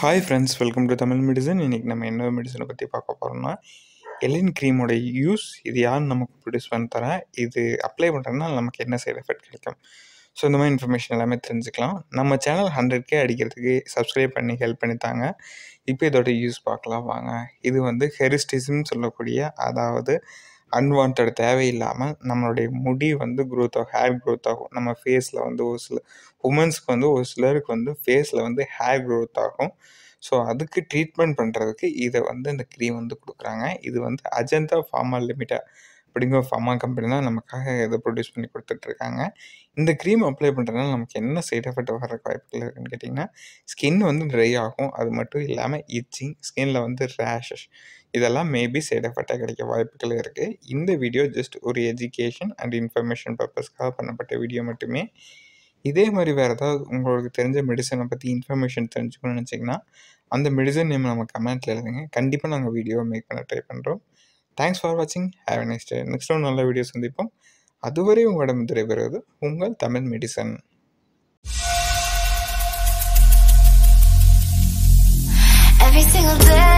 hi friends welcome to Tamil medicine இன்றைக்கி நம்ம என்ன மெடிசனை பற்றி பார்க்க போகிறோம்னா எலின் க்ரீமோட யூஸ் இது யார் நமக்கு ப்ரொடியூஸ் பண்ணி தரேன் இது அப்ளை பண்ணுறதுனால நமக்கு என்ன சைடு எஃபெக்ட் கிடைக்கும் ஸோ இந்த மாதிரி இன்ஃபர்மேஷன் எல்லாமே தெரிஞ்சுக்கலாம் நம்ம சேனல் ஹண்ட்ரட் கே அடிக்கிறதுக்கு சப்ஸ்கிரைப் பண்ணி ஹெல்ப் பண்ணி தாங்க இப்போ இதோட யூஸ் பார்க்கலாம் வாங்க இது வந்து ஹெரிஸ்டிசம் சொல்லக்கூடிய அதாவது அன்வான்ட் தேவையில்லாமல் நம்மளுடைய முடி வந்து க்ரோத் ஆகும் ஹேர் க்ரோத் ஆகும் நம்ம ஃபேஸில் வந்து ஒரு சில உமன்ஸ்க்கு வந்து ஒரு சிலருக்கு வந்து ஃபேஸில் வந்து ஹேர் க்ரோத் ஆகும் ஸோ அதுக்கு ட்ரீட்மெண்ட் பண்ணுறதுக்கு இதை வந்து இந்த க்ரீம் வந்து கொடுக்குறாங்க இது வந்து அஜந்தா ஃபார்மா லிமிட்டட் அப்படிங்கிற ஃபார்மா கம்பெனி தான் நமக்காக இதை ப்ரொடியூஸ் பண்ணி கொடுத்துட்ருக்காங்க இந்த க்ரீம் அப்ளை பண்ணுறதுனால நமக்கு என்ன சைட் எஃபெக்ட் வர வாய்ப்புகள் இருக்குன்னு கேட்டிங்கன்னா ஸ்கின் வந்து ட்ரை ஆகும் அது மட்டும் இல்லாமல் இச்சிங் ஸ்கின்னில் வந்து ரேஷஸ் இதெல்லாம் மேபி சைட் எஃபெக்டாக கிடைக்க வாய்ப்புகள் இருக்குது இந்த வீடியோ ஜஸ்ட் ஒரு எஜுகேஷன் அண்ட் இன்ஃபர்மேஷன் பர்பஸ்க்காக பண்ணப்பட்ட வீடியோ மட்டுமே இதே மாதிரி வேறு ஏதாவது உங்களுக்கு தெரிஞ்ச மெடிசனை பற்றி இன்ஃபர்மேஷன் தெரிஞ்சுக்கணும்னு நினச்சிங்கன்னா அந்த மெடிசன் நேம் நம்ம கமெண்ட்டில் எழுதுங்க கண்டிப்பாக நாங்கள் வீடியோவை மேக் பண்ண ட்ரை பண்ணுறோம் தேங்க்ஸ் ஃபார் வாட்சிங் ஹேவ் நெக்ஸ்ட் டே நெக்ஸ்ட் ஒரு நல்ல வீடியோ சந்திப்போம் அதுவரை உங்களிடம் விடைபெறுவது உங்கள் Tamil medicine Every single day